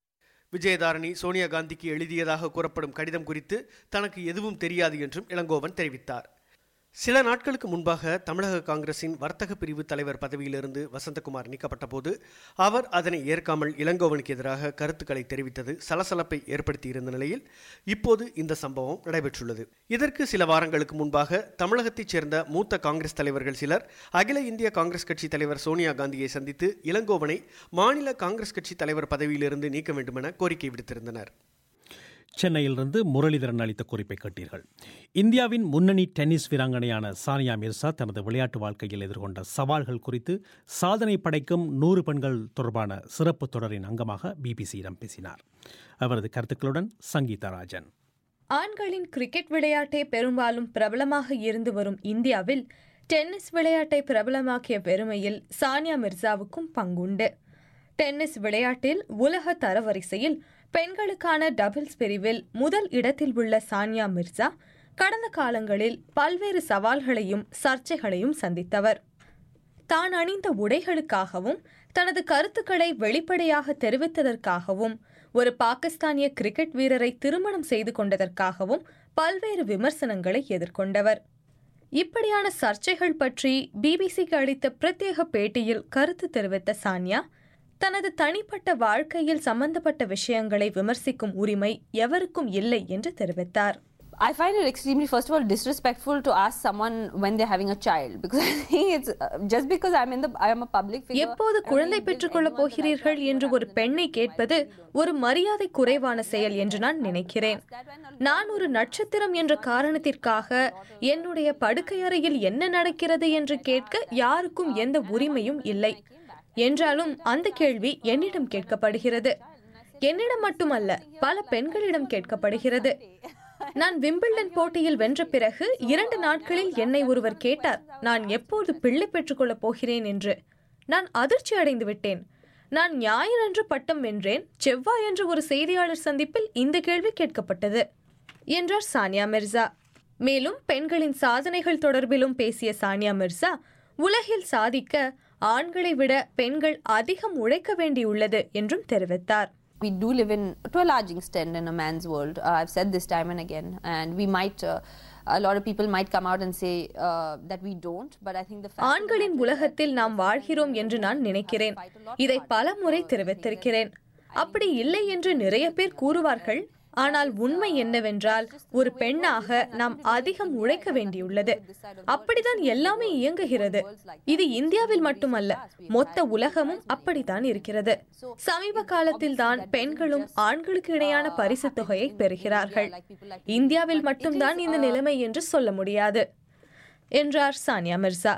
Speaker 10: விஜயதாரணி சோனியா காந்திக்கு எழுதியதாக கூறப்படும் கடிதம் குறித்து தனக்கு எதுவும் தெரியாது என்றும் இளங்கோவன் தெரிவித்தார் சில நாட்களுக்கு முன்பாக தமிழக காங்கிரசின் வர்த்தக பிரிவு தலைவர் பதவியிலிருந்து வசந்தகுமார் நீக்கப்பட்ட போது அவர் அதனை ஏற்காமல் இளங்கோவனுக்கு எதிராக கருத்துக்களை தெரிவித்தது சலசலப்பை ஏற்படுத்தியிருந்த நிலையில் இப்போது இந்த சம்பவம் நடைபெற்றுள்ளது இதற்கு சில வாரங்களுக்கு முன்பாக தமிழகத்தைச் சேர்ந்த மூத்த காங்கிரஸ் தலைவர்கள் சிலர் அகில இந்திய காங்கிரஸ் கட்சி தலைவர் சோனியா காந்தியை சந்தித்து இளங்கோவனை மாநில காங்கிரஸ் கட்சி தலைவர் பதவியிலிருந்து நீக்க வேண்டுமென கோரிக்கை விடுத்திருந்தனர்
Speaker 1: சென்னையிலிருந்து முரளிதரன் அளித்த குறிப்பை கேட்டீர்கள் இந்தியாவின் முன்னணி டென்னிஸ் வீராங்கனையான சானியா மிர்சா தனது விளையாட்டு வாழ்க்கையில் எதிர்கொண்ட சவால்கள் குறித்து சாதனை படைக்கும் நூறு பெண்கள் தொடர்பான சிறப்பு தொடரின் அங்கமாக பிபிசியிடம் பேசினார் அவரது கருத்துக்களுடன் சங்கீதா ராஜன்
Speaker 13: ஆண்களின் கிரிக்கெட் விளையாட்டே பெரும்பாலும் பிரபலமாக இருந்து வரும் இந்தியாவில் டென்னிஸ் விளையாட்டை பிரபலமாக்கிய பெருமையில் சானியா மிர்சாவுக்கும் பங்குண்டு டென்னிஸ் விளையாட்டில் உலக தரவரிசையில் பெண்களுக்கான டபுள்ஸ் பிரிவில் முதல் இடத்தில் உள்ள சானியா மிர்சா கடந்த காலங்களில் பல்வேறு சவால்களையும் சர்ச்சைகளையும் சந்தித்தவர் தான் அணிந்த உடைகளுக்காகவும் தனது கருத்துக்களை வெளிப்படையாக தெரிவித்ததற்காகவும் ஒரு பாகிஸ்தானிய கிரிக்கெட் வீரரை திருமணம் செய்து கொண்டதற்காகவும் பல்வேறு விமர்சனங்களை எதிர்கொண்டவர் இப்படியான சர்ச்சைகள் பற்றி பிபிசிக்கு அளித்த பிரத்யேக பேட்டியில் கருத்து தெரிவித்த சானியா தனது தனிப்பட்ட வாழ்க்கையில் சம்பந்தப்பட்ட விஷயங்களை விமர்சிக்கும் உரிமை எவருக்கும் இல்லை என்று தெரிவித்தார்
Speaker 14: I find it extremely, first of all, disrespectful to ask someone when they're having a child because I think it's uh, just because I'm in the I am a public figure.
Speaker 13: எப்போது குழந்தை பெற்றுக்கொள்ளப் போகிறீர்கள் என்று ஒரு பெண்ணை கேட்பது ஒரு மரியாதை குறைவான செயல் என்று நான் நினைக்கிறேன் நான் ஒரு நட்சத்திரம் என்ற காரணத்திற்காக என்னுடைய படுக்கை அறையில் என்ன நடக்கிறது என்று கேட்க யாருக்கும் எந்த உரிமையும் இல்லை என்றாலும் அந்த கேள்வி என்னிடம் கேட்கப்படுகிறது என்னிடம் மட்டுமல்ல பல பெண்களிடம் கேட்கப்படுகிறது நான் விம்பிள்டன் போட்டியில் வென்ற பிறகு இரண்டு நாட்களில் என்னை ஒருவர் கேட்டார் நான் எப்போது பிள்ளை பெற்றுக்கொள்ளப் போகிறேன் என்று நான் அதிர்ச்சி அடைந்து விட்டேன் நான் ஞாயிறன்று பட்டம் வென்றேன் செவ்வாயன்று ஒரு செய்தியாளர் சந்திப்பில் இந்த கேள்வி கேட்கப்பட்டது என்றார் சானியா மிர்சா மேலும் பெண்களின் சாதனைகள் தொடர்பிலும் பேசிய சானியா மிர்சா உலகில் சாதிக்க ஆண்களை விட பெண்கள் அதிகம் உழைக்க வேண்டியுள்ளது என்றும் தெரிவித்தார்
Speaker 14: We do live in, to a large extent, in a man's world. Uh, I've said this time and again, and we might. Uh, a lot of people might come out and say uh, that we don't, but I think the fact
Speaker 13: ஆண்களின் உலகத்தில் நாம் வாழ்கிறோம் என்று நான் நினைக்கிறேன் இதை பல முறை தெரிவித்திருக்கிறேன் அப்படி இல்லை என்று நிறைய பேர் கூறுவார்கள் ஆனால் உண்மை என்னவென்றால் ஒரு பெண்ணாக நாம் அதிகம் உழைக்க வேண்டியுள்ளது அப்படிதான் எல்லாமே இயங்குகிறது இது இந்தியாவில் மட்டுமல்ல மொத்த உலகமும் அப்படித்தான் இருக்கிறது சமீப காலத்தில் தான் பெண்களும் ஆண்களுக்கு இணையான பரிசு தொகையை பெறுகிறார்கள் இந்தியாவில் மட்டும்தான் இந்த நிலைமை என்று சொல்ல முடியாது என்றார் சானியா மிர்சா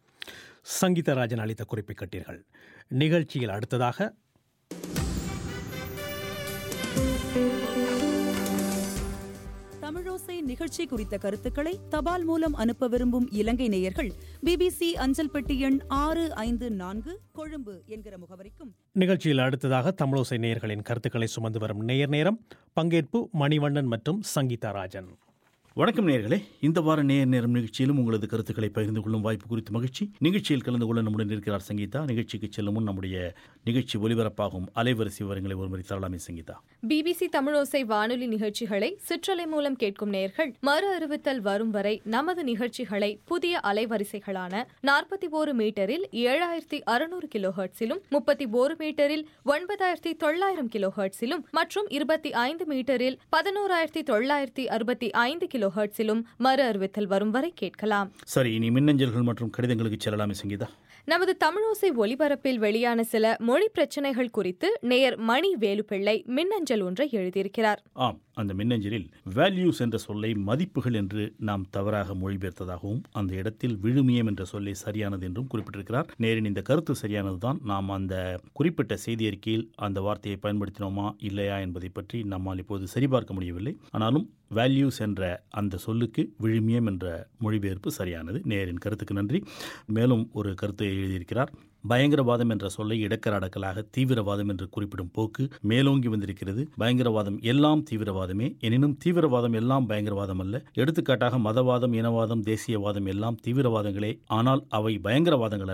Speaker 1: சங்கீதராஜன் அளித்த குறிப்பை கேட்டீர்கள் நிகழ்ச்சியில் அடுத்ததாக
Speaker 15: தமிழோசை நிகழ்ச்சி குறித்த கருத்துக்களை தபால் மூலம் அனுப்ப விரும்பும் இலங்கை நேயர்கள் பிபிசி அஞ்சல் பெட்டி எண் ஆறு ஐந்து நான்கு கொழும்பு என்கிற முகவரிக்கும்
Speaker 1: நிகழ்ச்சியில் அடுத்ததாக தமிழோசை நேயர்களின் கருத்துக்களை சுமந்து வரும் நேயர் நேரம் பங்கேற்பு மணிவண்ணன் மற்றும் சங்கீதா ராஜன்
Speaker 16: வணக்கம் நேயர்களே இந்த வார நேர் நேரம் நிகழ்ச்சியிலும் உங்களது கருத்துக்களை பகிர்ந்து கொள்ளும் வாய்ப்பு குறித்து மகிழ்ச்சி நிகழ்ச்சியில் கலந்து கொள்ள நம்முடன் இருக்கிறார் சங்கீதா நிகழ்ச்சிக்கு செல்லும் முன் நம்முடைய நிகழ்ச்சி ஒலிபரப்பாகும் அலைவரிசை விவரங்களை ஒருமுறை தரலாமே சங்கீதா
Speaker 13: பிபிசி தமிழோசை வானொலி நிகழ்ச்சிகளை சிற்றலை மூலம் கேட்கும் நேர்கள் மறு அறிவித்தல் வரும் வரை நமது நிகழ்ச்சிகளை புதிய அலைவரிசைகளான நாற்பத்தி ஓரு மீட்டரில் ஏழாயிரத்தி அறுநூறு கிலோ ஹர்ட்ஸிலும் முப்பத்தி ஓரு மீட்டரில் ஒன்பதாயிரத்தி தொள்ளாயிரம் கிலோ ஹர்ட்ஸிலும் மற்றும் இருபத்தி ஐந்து மீட்டரில் பதினோராயிரத்தி தொள்ளாயிரத்தி அறுபத்தி ஐந்து கிலோ ஹர்ட்ஸிலும் மறு அறிவித்தல் வரும் வரை கேட்கலாம்
Speaker 16: சரி இனி மின்னஞ்சல்கள் மற்றும் கடிதங்களுக்கு செல்லலாமே சங்கீதா
Speaker 13: நமது தமிழோசை ஒலிபரப்பில் வெளியான சில மொழி பிரச்சனைகள் குறித்து நேயர் மணி வேலுப்பிள்ளை மின்னஞ்சல் ஒன்றை எழுதியிருக்கிறார்
Speaker 16: ஆம் அந்த மின்னஞ்சலில் வேல்யூஸ் என்ற சொல்லை மதிப்புகள் என்று நாம் தவறாக மொழிபெயர்த்ததாகவும் அந்த இடத்தில் விழுமியம் என்ற சொல்லை சரியானது என்றும் குறிப்பிட்டிருக்கிறார் நேரின் இந்த கருத்து சரியானதுதான் நாம் அந்த குறிப்பிட்ட செய்தி அறிக்கையில் அந்த வார்த்தையை பயன்படுத்தினோமா இல்லையா என்பதை பற்றி நம்மால் இப்போது சரிபார்க்க முடியவில்லை ஆனாலும் வேல்யூஸ் என்ற அந்த சொல்லுக்கு விழுமியம் என்ற மொழிபெயர்ப்பு சரியானது நேரின் கருத்துக்கு நன்றி மேலும் ஒரு கருத்தை எழுதியிருக்கிறார் பயங்கரவாதம் என்ற சொல்லை இடக்கர அடக்கலாக தீவிரவாதம் என்று குறிப்பிடும் போக்கு மேலோங்கி வந்திருக்கிறது பயங்கரவாதம் எல்லாம் தீவிரவாதமே எனினும் தீவிரவாதம் எல்லாம் பயங்கரவாதம் அல்ல எடுத்துக்காட்டாக மதவாதம் இனவாதம் தேசியவாதம் எல்லாம் தீவிரவாதங்களே ஆனால் அவை பயங்கரவாதங்கள் அல்ல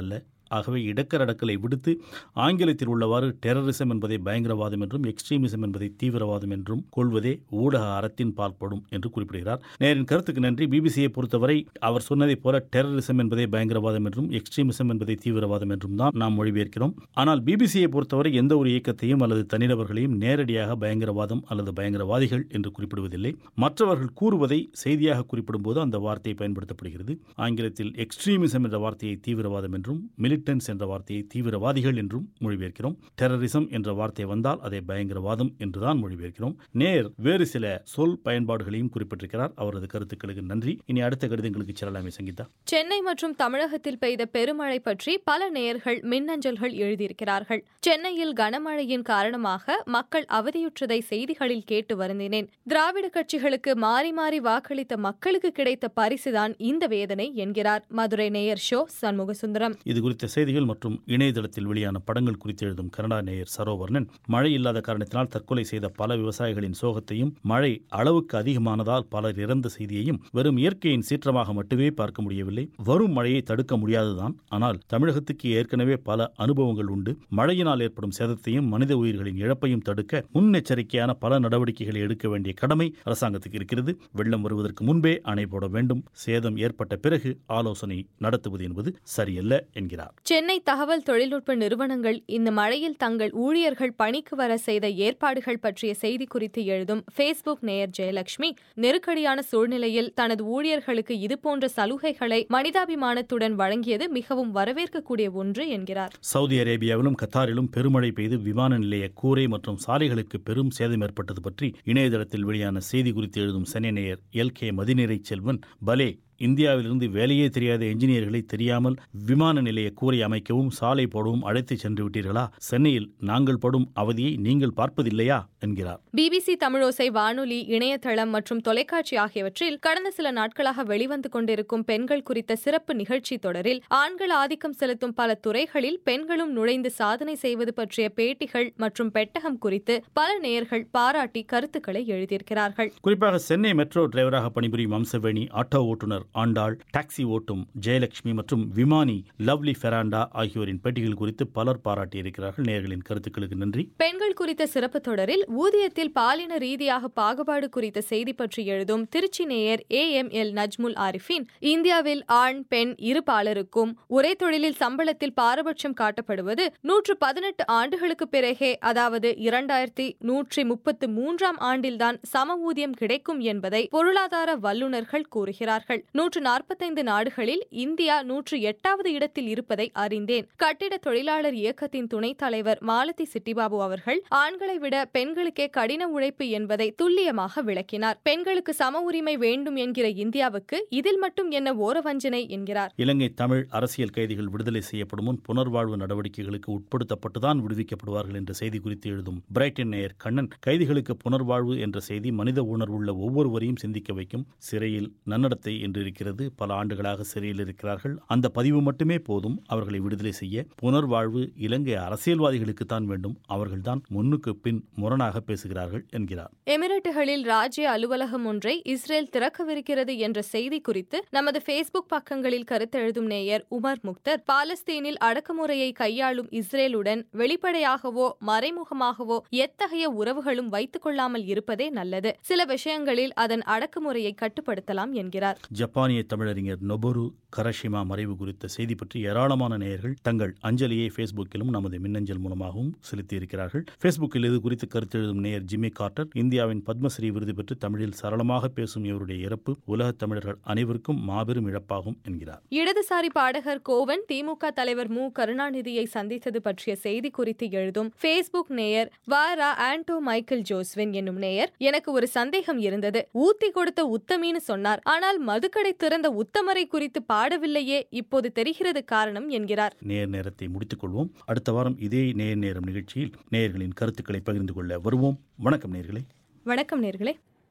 Speaker 16: ஆகவே இடக்கரடக்கலை விடுத்து ஆங்கிலத்தில் உள்ளவாறு டெரரிசம் என்பதை பயங்கரவாதம் என்றும் எக்ஸ்ட்ரீமிசம் என்பதை தீவிரவாதம் என்றும் கொள்வதே ஊடக அறத்தின் பால்படும் என்று குறிப்பிடுகிறார் நேரின் கருத்துக்கு நன்றி பிபிசியை பொறுத்தவரை அவர் சொன்னதைப் போல டெரரிசம் என்பதை பயங்கரவாதம் என்றும் எக்ஸ்ட்ரீமிசம் என்பதை தீவிரவாதம் என்றும் தான் நாம் மொழிபெயர்க்கிறோம் ஆனால் பிபிசியை பொறுத்தவரை எந்த ஒரு இயக்கத்தையும் அல்லது தனிநபர்களையும் நேரடியாக பயங்கரவாதம் அல்லது பயங்கரவாதிகள் என்று குறிப்பிடுவதில்லை மற்றவர்கள் கூறுவதை செய்தியாக குறிப்பிடும்போது அந்த வார்த்தை பயன்படுத்தப்படுகிறது ஆங்கிலத்தில் எக்ஸ்ட்ரீமிசம் என்ற வார்த்தையை தீவிரவாதம் என்றும் மிலிட்டன்ஸ் என்ற வார்த்தையை தீவிரவாதிகள் என்றும் மொழிபெயர்க்கிறோம் டெரரிசம் என்ற வார்த்தை வந்தால் அதை பயங்கரவாதம் என்றுதான் மொழிபெயர்க்கிறோம் நேர் வேறு சில சொல் பயன்பாடுகளையும் குறிப்பிட்டிருக்கிறார் அவரது கருத்துக்களுக்கு நன்றி இனி அடுத்த கடிதங்களுக்கு செல்லலாமே சங்கீதா
Speaker 13: சென்னை மற்றும் தமிழகத்தில் பெய்த பெருமழை பற்றி பல நேயர்கள் மின்னஞ்சல்கள் எழுதியிருக்கிறார்கள் சென்னையில் கனமழையின் காரணமாக மக்கள் அவதியுற்றதை செய்திகளில் கேட்டு வருந்தினேன் திராவிட கட்சிகளுக்கு மாறி மாறி வாக்களித்த மக்களுக்கு கிடைத்த பரிசுதான் இந்த வேதனை என்கிறார் மதுரை நேயர் ஷோ சண்முகசுந்தரம்
Speaker 16: இது குறித்த செய்திகள் மற்றும் இணையதளத்தில் வெளியான படங்கள் குறித்து எழுதும் கனடா நேயர் சரோவர்ணன் மழை இல்லாத காரணத்தினால் தற்கொலை செய்த பல விவசாயிகளின் சோகத்தையும் மழை அளவுக்கு அதிகமானதால் பலர் இறந்த செய்தியையும் வெறும் இயற்கையின் சீற்றமாக மட்டுமே பார்க்க முடியவில்லை வரும் மழையை தடுக்க முடியாதுதான் ஆனால் தமிழகத்துக்கு ஏற்கனவே பல அனுபவங்கள் உண்டு மழையினால் ஏற்படும் சேதத்தையும் மனித உயிர்களின் இழப்பையும் தடுக்க முன்னெச்சரிக்கையான பல நடவடிக்கைகளை எடுக்க வேண்டிய கடமை அரசாங்கத்துக்கு இருக்கிறது வெள்ளம் வருவதற்கு முன்பே அணை போட வேண்டும் சேதம் ஏற்பட்ட பிறகு ஆலோசனை நடத்துவது என்பது சரியல்ல என்கிறார்
Speaker 13: சென்னை தகவல் தொழில்நுட்ப நிறுவனங்கள் இந்த மழையில் தங்கள் ஊழியர்கள் பணிக்கு வர செய்த ஏற்பாடுகள் பற்றிய செய்தி குறித்து எழுதும் ஃபேஸ்புக் நேயர் ஜெயலட்சுமி நெருக்கடியான சூழ்நிலையில் தனது ஊழியர்களுக்கு இதுபோன்ற சலுகைகளை மனிதாபிமானத்துடன் வழங்கியது மிகவும் வரவேற்கக்கூடிய ஒன்று என்கிறார்
Speaker 16: சவுதி அரேபியாவிலும் கத்தாரிலும் பெருமழை பெய்து விமான நிலைய கூரை மற்றும் சாலைகளுக்கு பெரும் சேதம் ஏற்பட்டது பற்றி இணையதளத்தில் வெளியான செய்தி குறித்து எழுதும் சென்னை எல் கே மதிநிறை செல்வன் பலே இந்தியாவிலிருந்து வேலையே தெரியாத என்ஜினியர்களை தெரியாமல் விமான நிலைய கூரை அமைக்கவும் சாலை போடவும் அழைத்து சென்று விட்டீர்களா சென்னையில் நாங்கள் படும் அவதியை நீங்கள் பார்ப்பதில்லையா என்கிறார்
Speaker 13: பிபிசி தமிழோசை வானொலி இணையதளம் மற்றும் தொலைக்காட்சி ஆகியவற்றில் கடந்த சில நாட்களாக வெளிவந்து கொண்டிருக்கும் பெண்கள் குறித்த சிறப்பு நிகழ்ச்சி தொடரில் ஆண்கள் ஆதிக்கம் செலுத்தும் பல துறைகளில் பெண்களும் நுழைந்து சாதனை செய்வது பற்றிய பேட்டிகள் மற்றும் பெட்டகம் குறித்து பல நேயர்கள் பாராட்டி கருத்துக்களை எழுதியிருக்கிறார்கள்
Speaker 16: குறிப்பாக சென்னை மெட்ரோ டிரைவராக பணிபுரியும் அம்சவேணி ஆட்டோ ஓட்டுநர் ஆண்டாள் டாக்ஸி ஓட்டும் ஜெயலட்சுமி மற்றும் விமானி லவ்லி ஃபெராண்டா ஆகியோரின் பேட்டிகள் குறித்து பலர் பாராட்டியிருக்கிறார்கள் நேயர்களின் கருத்துக்களுக்கு நன்றி
Speaker 13: பெண்கள் குறித்த சிறப்பு தொடரில் ஊதியத்தில் பாலின ரீதியாக பாகுபாடு குறித்த செய்தி பற்றி எழுதும் திருச்சி நேயர் A M L Najmul Arifin இந்தியாவில் ஆண் பெண் இரு பாலருக்கும் ஒரே தொழிலில் சம்பளத்தில் பாரபட்சம் காட்டப்படுவது நூற்று பதினெட்டு ஆண்டுகளுக்கு பிறகே அதாவது இரண்டாயிரத்தி நூற்றி முப்பத்து மூன்றாம் ஆண்டில்தான் சம ஊதியம் கிடைக்கும் என்பதை பொருளாதார வல்லுநர்கள் கூறுகிறார்கள் நூற்று நாற்பத்தைந்து நாடுகளில் இந்தியா நூற்று எட்டாவது இடத்தில் இருப்பதை அறிந்தேன் கட்டிட தொழிலாளர் இயக்கத்தின் துணைத் தலைவர் மாலதி சிட்டிபாபு அவர்கள் ஆண்களை விட பெண்களுக்கே கடின உழைப்பு என்பதை துல்லியமாக விளக்கினார் பெண்களுக்கு சம உரிமை வேண்டும் என்கிற இந்தியாவுக்கு இதில் மட்டும் என்ன ஓரவஞ்சனை என்கிறார்
Speaker 16: இலங்கை தமிழ் அரசியல் கைதிகள் விடுதலை செய்யப்படும் முன் புனர்வாழ்வு நடவடிக்கைகளுக்கு உட்படுத்தப்பட்டுதான் விடுவிக்கப்படுவார்கள் என்ற செய்தி குறித்து எழுதும் பிரைட்டன் நேயர் கண்ணன் கைதிகளுக்கு புனர்வாழ்வு என்ற செய்தி மனித உணர்வுள்ள ஒவ்வொருவரையும் சிந்திக்க வைக்கும் சிறையில் நன்னடத்தை என்று இருக்கிறது பல ஆண்டுகளாக சிறையில் இருக்கிறார்கள் அந்த பதிவு மட்டுமே போதும் அவர்களை விடுதலை செய்ய புனர்வாழ்வு இலங்கை அரசியல்வாதிகளுக்குத்தான் வேண்டும் அவர்கள்தான் முன்னுக்கு பின் முரணாக பேசுகிறார்கள் என்கிறார்
Speaker 13: எமிரேட்டுகளில் ராஜ்ய அலுவலகம் ஒன்றை இஸ்ரேல் திறக்கவிருக்கிறது என்ற செய்தி குறித்து நமது ஃபேஸ்புக் பக்கங்களில் கருத்தெழுதும் நேயர் உமர் முக்தர் பாலஸ்தீனில் அடக்குமுறையை கையாளும் இஸ்ரேலுடன் வெளிப்படையாகவோ மறைமுகமாகவோ எத்தகைய உறவுகளும் வைத்துக் கொள்ளாமல் இருப்பதே நல்லது சில விஷயங்களில் அதன் அடக்குமுறையை கட்டுப்படுத்தலாம் என்கிறார்
Speaker 16: ஜப்பானிய தமிழறிஞர் நொபொரு கரஷிமா மறைவு குறித்த செய்தி பற்றி ஏராளமான நேயர்கள் தங்கள் அஞ்சலியை ஃபேஸ்புக்கிலும் நமது மின்னஞ்சல் மூலமாகவும் செலுத்தியிருக்கிறார்கள் ஃபேஸ்புக்கில் இது குறித்து கருத்தெழுதும் நேயர் ஜிம்மி கார்ட்டர் இந்தியாவின் பத்மஸ்ரீ விருது பெற்று தமிழில் சரளமாக பேசும் இவருடைய இறப்பு உலகத் தமிழர்கள் அனைவருக்கும் மாபெரும் இழப்பாகும் என்கிறார்
Speaker 13: இடதுசாரி பாடகர் கோவன் திமுக தலைவர் மு கருணாநிதியை சந்தித்தது பற்றிய செய்தி குறித்து எழுதும் ஃபேஸ்புக் நேயர் வாரா ஆண்டோ மைக்கேல் ஜோஸ்வின் என்னும் நேயர் எனக்கு ஒரு சந்தேகம் இருந்தது ஊத்தி கொடுத்த உத்தமின்னு சொன்னார் ஆனால் மதுக்கடை திறந்த உத்தமரை குறித்து பாடவில்லையே இப்போது தெரிகிறது காரணம் என்கிறார்
Speaker 16: நேர் நேரத்தை முடித்துக் கொள்வோம் அடுத்த வாரம் இதே நேர் நேரம் நிகழ்ச்சியில் நேயர்களின் கருத்துக்களை பகிர்ந்து கொள்ள வருவோம் வணக்கம் நேர்களே
Speaker 13: வணக்கம் நேர்களே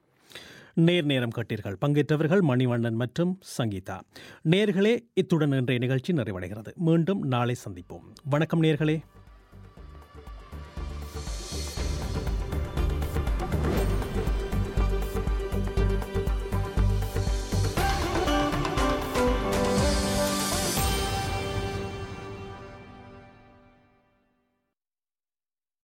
Speaker 1: நேர் நேரம் கட்டீர்கள் பங்கேற்றவர்கள் மணிவண்ணன் மற்றும் சங்கீதா நேர்களே இத்துடன் இன்றைய நிகழ்ச்சி நிறைவடைகிறது மீண்டும் நாளை சந்திப்போம் வணக்கம் நேர்களே